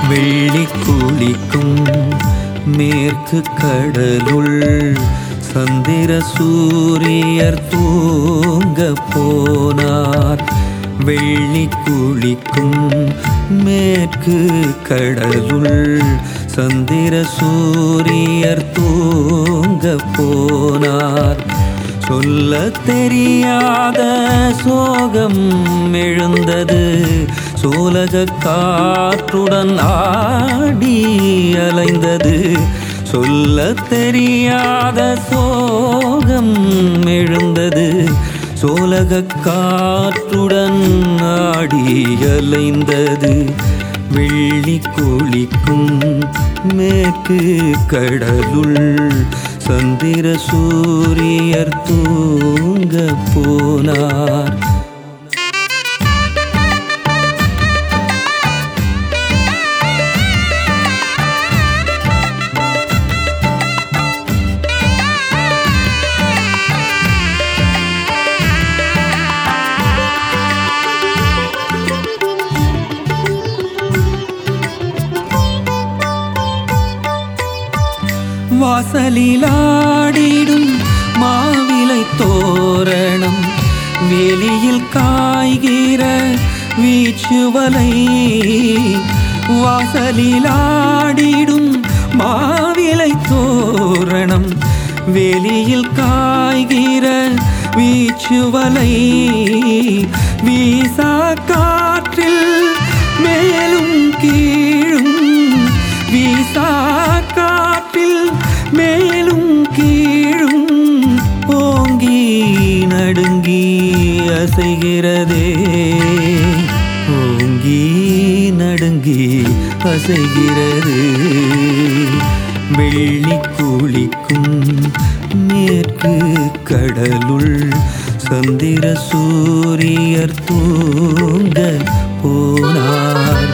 வெள்ளி குளிக்கும் மேற்கு கடலுள் சந்திர சூரியர் தூங்க போனார் வெள்ளி குளிக்கும் மேற்கு கடலுள் சந்திர சூரியர் தூங்க போனார் சொல்ல தெரியாத சோகம் எழுந்தது சோலக காற்றுடன் ஆடி அலைந்தது சொல்ல தெரியாத சோகம் எழுந்தது சோலக காற்றுடன் ஆடி அலைந்தது வெள்ளி குளிக்கும் மேற்கு கடலுள் சந்திர சூரியர் தூங்க போனார் வாசலிலாடிடும் மாவிலை தோரணம் வெளியில் காய்கிற வீச்சுவலை வாசலிலாடிடும் மாவிலை தோரணம் வெளியில் காய்கிற வீச்சுவலை வீசா காற்றில் மேலும் கீழும் வீசா காற்றில் மேலும் கீழும் ஓங்கி நடுங்கி அசைகிறதே ஓங்கி நடுங்கி அசைகிறது வெள்ளி குளிக்கும் மேற்கு கடலுள் சந்திர சூரியர் தூங்க போனார்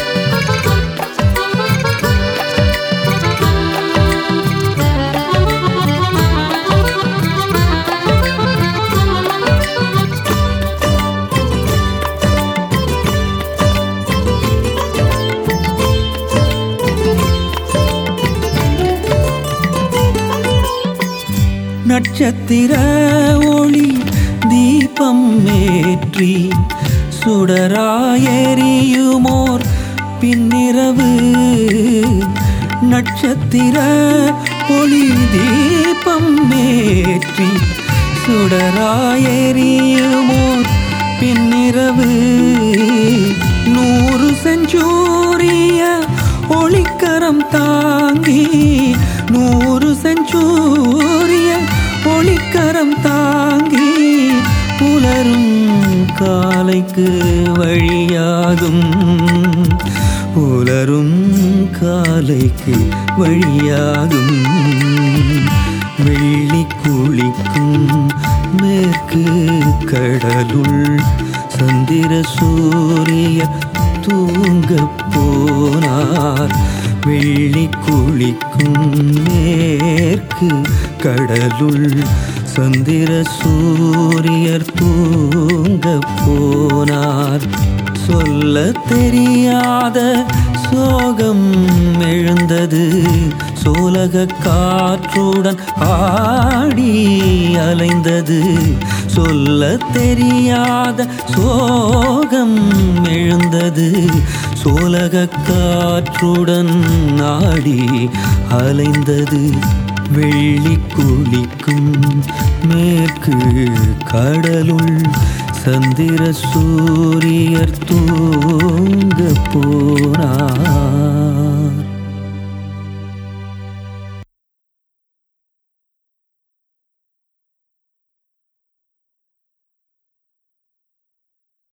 நட்சத்திர ஒளி தீபம் ஏற்றி சுடராயெறியுமோர் பின்னிரவு நட்சத்திர ஒளி தீபம் ஏற்றி சுடராயெறியுமோர் பின்னிரவு நூறு செஞ்சூரிய ஒளிக்கரம் தாங்கி நூறு செஞ்சூரிய ஒளிக்கரம் தாங்கி புலரும் காலைக்கு வழியாகும் புலரும் காலைக்கு வழியாகும் வெள்ளி குளிக்கும் மேற்கு கடலுள் சந்திர சூரிய தூங்க போனார் வெள்ளி குளிக்கும் மேற்கு கடலுள் சந்திர சூரியர் தூங்க போனார் சொல்ல தெரியாத சோகம் எழுந்தது சோலக காற்றுடன் ஆடி அலைந்தது சொல்ல தெரியாத சோகம் எழுந்தது சோலக காற்றுடன் ஆடி அலைந்தது வெள்ளி குளிக்கும் மேற்கு கடலுள் சந்திர சூரியர் தூங்க போனார்